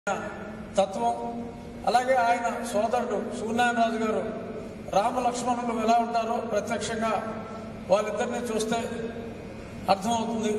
తత్వం అలాగే ఆయన సోదరుడు సూర్యనారాయణరాజు గారు రామ లక్ష్మణులు ఎలా ఉంటారో ప్రత్యక్షంగా వాళ్ళిద్దరిని చూస్తే అర్థమవుతుంది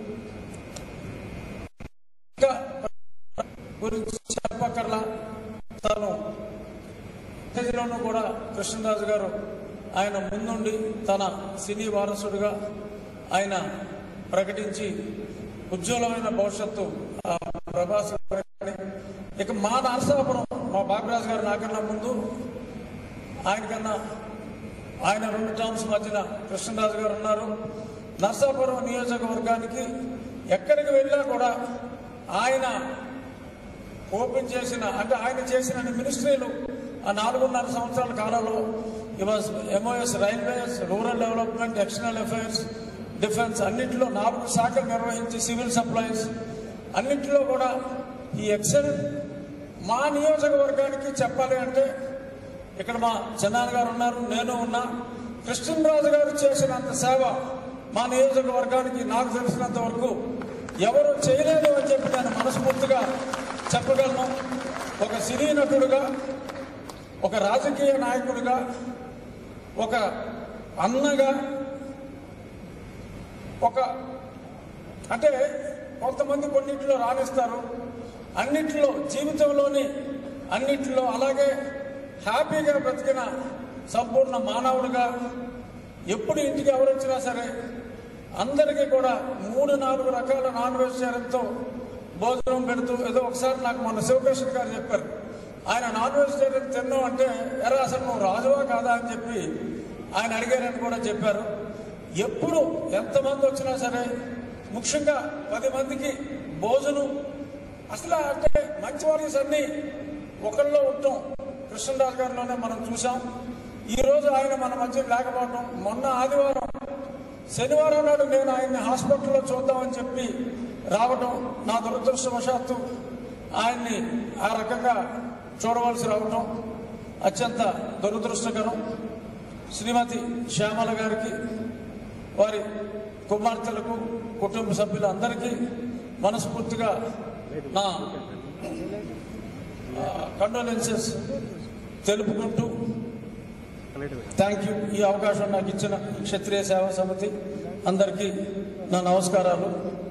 ఇంకా గురించి చెప్పక్కర్లా తను స్టేజ్లోనూ కూడా కృష్ణరాజు గారు ఆయన ముందుండి తన సినీ వారసుడిగా ఆయన ప్రకటించి ఉజ్వలమైన భవిష్యత్తు ఆ ప్రభాస్ గారికి. ఇక మా నరసాపురం మా బాబురాజు గారు నాకన్నా ముందు ఆయనకన్నా ఆయన రెండు టర్మ్స్ మధ్యన కృష్ణరాజు గారు ఉన్నారు నర్సాపురం నియోజకవర్గానికి ఎక్కడికి వెళ్ళినా కూడా ఆయన ఓపెన్ చేసిన అంటే ఆయన చేసిన మినిస్ట్రీలు ఆ నాలుగున్నర సంవత్సరాల కాలంలో ఈ was MOS railways rural development external affairs defence అన్నింటిలో నాలుగు శాఖలు నిర్వహించి సివిల్ సప్లైస్ అన్నింటిలో కూడా ఈ ఎక్సెల్ మా నియోజకవర్గానికి చెప్పాలి అంటే ఇక్కడ మా చిన్నాన్న గారు ఉన్నారు నేను ఉన్నా కృష్ణరాజు గారు చేసినంత సేవ మా నియోజకవర్గానికి నాకు తెలిసినంత వరకు ఎవరు చేయలేదు అని చెప్పి నేను మనస్ఫూర్తిగా చెప్పగలను ఒక సినీ నటుడుగా ఒక రాజకీయ నాయకుడిగా ఒక అన్నగా ఒక అంటే కొంతమంది కొన్నింటిలో రాణిస్తారు అన్నిటిలో జీవితంలోని అన్నిటిలో అలాగే హ్యాపీగా బ్రతికిన సంపూర్ణ మానవుడిగా ఎప్పుడు ఇంటికి ఎవరు వచ్చినా సరే అందరికీ కూడా మూడు నాలుగు రకాల నాన్ వెజిటేరియన్తో భోజనం పెడుతూ ఏదో ఒకసారి నాకు మొన్న శివకృష్ణ గారు చెప్పారు ఆయన నాన్ వెజిటేరియన్ తిన్నావు అంటే ఎరా అసలు నువ్వు రాజువా కాదా అని చెప్పి ఆయన అడిగారని కూడా చెప్పారు ఎప్పుడు ఎంతమంది వచ్చినా సరే ముఖ్యంగా పది మందికి భోజనం అసలు అంటే మంచి వారీస్ అన్ని ఒకళ్ళలో ఉండటం కృష్ణరాజు గారిలోనే మనం చూసాం ఈ రోజు ఆయన మన మధ్య లేకపోవడం మొన్న ఆదివారం శనివారం నాడు నేను ఆయన్ని హాస్పిటల్లో చూద్దామని చెప్పి రావడం నా దురదృష్టవశాత్తు ఆయన్ని ఆ రకంగా చూడవలసి రావడం అత్యంత దురదృష్టకరం శ్రీమతి శ్యామల గారికి వారి కుమార్తెలకు కుటుంబ సభ్యులందరికీ మనస్ఫూర్తిగా నా కండోలెన్సెస్ తెలుపుకుంటూ థ్యాంక్ యూ ఈ అవకాశం నాకు ఇచ్చిన క్షత్రియ సేవా సమితి అందరికీ నా నమస్కారాలు